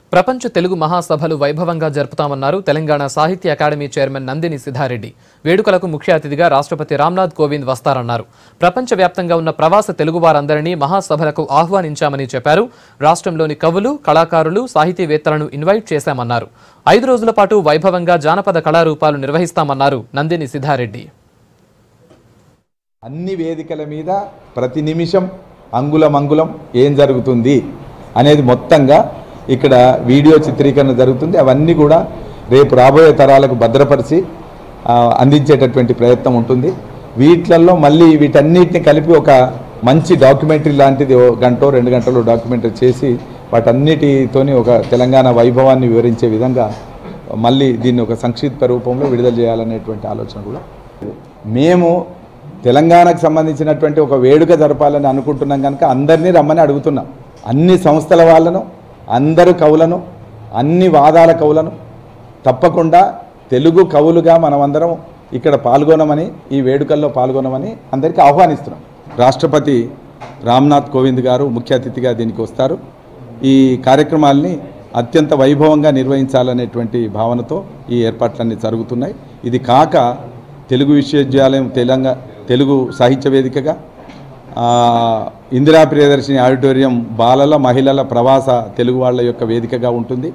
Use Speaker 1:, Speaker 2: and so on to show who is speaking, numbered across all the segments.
Speaker 1: ప్రపంచ తెలుగు మహాసభలు వైభవంగా జరుపుతామన్నారు తెలంగాణ సాహిత్య అకాడమీ చైర్మన్ నందిని సిద్ధారెడ్డి వేడుకలకు ముఖ్య అతిథిగా రాష్ట్రపతి రామ్నాథ్ కోవింద్ వస్తారన్నారు ప్రపంచవ్యాప్తంగా ఉన్న ప్రవాస తెలుగు వారందరినీ మహాసభలకు ఆహ్వానించామని చెప్పారు రాష్ట్రంలోని కవులు కళాకారులు సాహితీవేత్తలను ఇన్వైట్ చేశామన్నారు ఐదు రోజుల పాటు వైభవంగా జానపద కళారూపాలు నిర్వహిస్తామన్నారు నందిని సిద్ధారెడ్డి
Speaker 2: అన్ని వేదికల మీద ప్రతి నిమిషం అంగుళం అంగుళం ఏం జరుగుతుంది అనేది మొత్తంగా ఇక్కడ వీడియో చిత్రీకరణ జరుగుతుంది అవన్నీ కూడా రేపు రాబోయే తరాలకు భద్రపరిచి ఆ, అందించేటటువంటి ప్రయత్నం ఉంటుంది వీటిలలో మళ్ళీ వీటన్నిటిని కలిపి ఒక మంచి డాక్యుమెంటరీ లాంటిది ఓ గంటో రెండు గంటలు డాక్యుమెంటరీ చేసి వాటన్నిటితోని ఒక తెలంగాణ వైభవాన్ని వివరించే విధంగా మళ్ళీ దీన్ని ఒక సంక్షిప్త రూపంలో విడుదల చేయాలనేటువంటి ఆలోచన కూడా మేము తెలంగాణకు సంబంధించినటువంటి ఒక వేడుక జరపాలని అనుకుంటున్నాం కనుక అందరినీ రమ్మని అడుగుతున్నాం అన్ని సంస్థల వాళ్ళను అందరు కవులను అన్ని వాదాల కవులను తప్పకుండా తెలుగు కవులుగా మనమందరం ఇక్కడ పాల్గొనమని ఈ వేడుకల్లో పాల్గొనమని అందరికీ ఆహ్వానిస్తున్నాం రాష్ట్రపతి రామ్నాథ్ కోవింద్ గారు ముఖ్య అతిథిగా దీనికి వస్తారు ఈ కార్యక్రమాల్ని అత్యంత వైభవంగా నిర్వహించాలనేటువంటి భావనతో ఈ ఏర్పాట్లన్నీ జరుగుతున్నాయి ఇది కాక తెలుగు విశ్వవిద్యాలయం తెలంగాణ తెలుగు సాహిత్య వేదికగా ఆ, ఇందిరా ప్రియదర్శిని ఆడిటోరియం బాలల మహిళల ప్రవాస తెలుగు వాళ్ళ యొక్క వేదికగా ఉంటుంది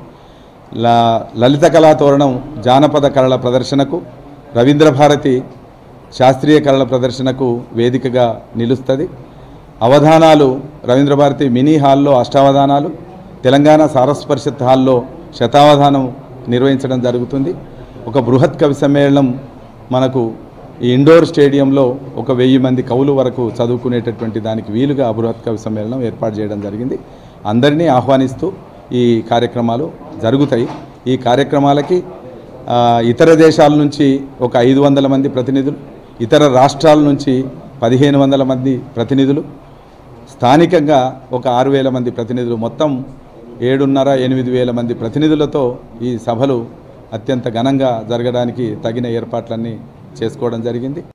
Speaker 2: ల లలిత కళా తోరణం జానపద కళల ప్రదర్శనకు రవీంద్ర భారతి శాస్త్రీయ కళల ప్రదర్శనకు వేదికగా నిలుస్తుంది అవధానాలు రవీంద్ర భారతి మినీ హాల్లో అష్టావధానాలు తెలంగాణ సారస్పర్శత్ హాల్లో శతావధానం నిర్వహించడం జరుగుతుంది ఒక బృహత్ కవి సమ్మేళనం మనకు ఈ ఇండోర్ స్టేడియంలో ఒక వెయ్యి మంది కవులు వరకు చదువుకునేటటువంటి దానికి వీలుగా ఆ బృహత్ కవి సమ్మేళనం ఏర్పాటు చేయడం జరిగింది అందరినీ ఆహ్వానిస్తూ ఈ కార్యక్రమాలు జరుగుతాయి ఈ కార్యక్రమాలకి ఆ, ఇతర దేశాల నుంచి ఒక ఐదు వందల మంది ప్రతినిధులు ఇతర రాష్ట్రాల నుంచి పదిహేను వందల మంది ప్రతినిధులు స్థానికంగా ఒక ఆరు వేల మంది ప్రతినిధులు మొత్తం ఏడున్నర ఎనిమిది వేల మంది ప్రతినిధులతో ఈ సభలు అత్యంత ఘనంగా జరగడానికి తగిన ఏర్పాట్లన్నీ చేసుకోవడం జరిగింది